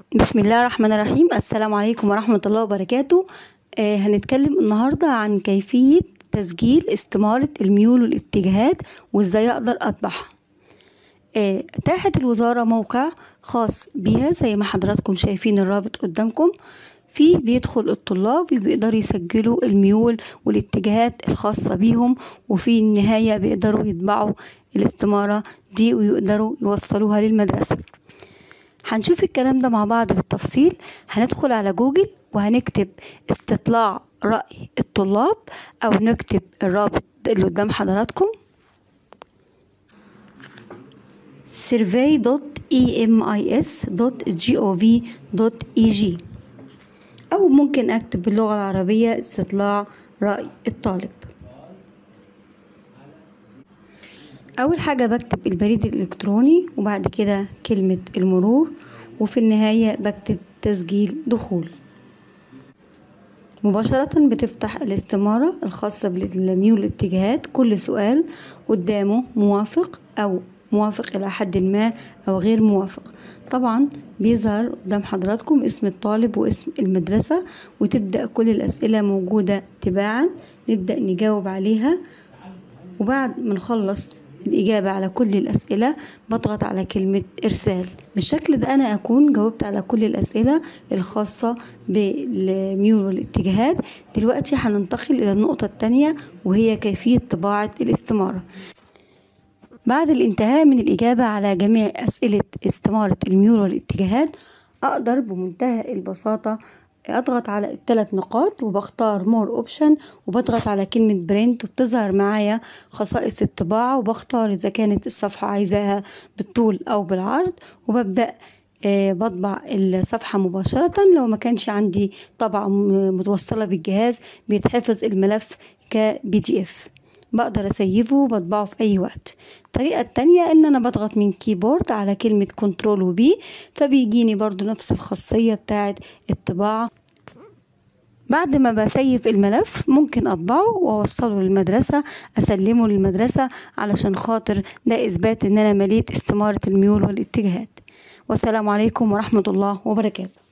بسم الله الرحمن الرحيم السلام عليكم ورحمة الله وبركاته آه هنتكلم النهاردة عن كيفية تسجيل استمارة الميول والاتجاهات وازاي اقدر اطبعها آه اتاحت الوزارة موقع خاص بيها زي ما حضراتكم شايفين الرابط قدامكم فيه بيدخل الطلاب بيقدروا يسجلوا الميول والاتجاهات الخاصة بيهم وفي النهاية بيقدروا يطبعوا الاستمارة دي ويقدروا يوصلوها للمدرسة هنشوف الكلام ده مع بعض بالتفصيل هندخل على جوجل وهنكتب استطلاع رأي الطلاب أو نكتب الرابط اللي قدام حضراتكم survey.emis.gov.eg أو ممكن أكتب باللغة العربية استطلاع رأي الطالب أول حاجة بكتب البريد الإلكتروني وبعد كده كلمة المرور وفي النهاية بكتب تسجيل دخول مباشرة بتفتح الاستمارة الخاصة بالميول الاتجاهات كل سؤال قدامه موافق أو موافق إلى حد ما أو غير موافق طبعا بيظهر قدام حضراتكم اسم الطالب واسم المدرسة وتبدأ كل الأسئلة موجودة تباعا نبدأ نجاوب عليها وبعد ما نخلص الإجابة على كل الأسئلة بضغط على كلمة إرسال بالشكل ده أنا أكون جاوبت على كل الأسئلة الخاصة بالميول والاتجاهات دلوقتي هننتقل إلى النقطة التانية وهي كيفية طباعة الاستمارة بعد الانتهاء من الإجابة على جميع أسئلة استمارة الميول والاتجاهات أقدر بمنتهى البساطة اضغط على الثلاث نقاط وبختار مور اوبشن وبضغط على كلمة برنت وبتظهر معايا خصائص الطباعة وبختار اذا كانت الصفحة عايزاها بالطول او بالعرض وببدأ آه بطبع الصفحة مباشرة لو ما كانش عندي طبعة متوصلة بالجهاز بيتحفظ الملف كبي دي اف بقدر اسيفه وبطبعه في اي وقت الطريقة التانية ان انا بضغط من كيبورد على كلمة كنترول وبي فبيجيني برضو نفس الخاصية بتاعة الطباعة بعد ما بسيف الملف ممكن اطبعه واوصله للمدرسة اسلمه للمدرسة علشان خاطر ده اثبات ان انا مليت استمارة الميول والاتجاهات والسلام عليكم ورحمة الله وبركاته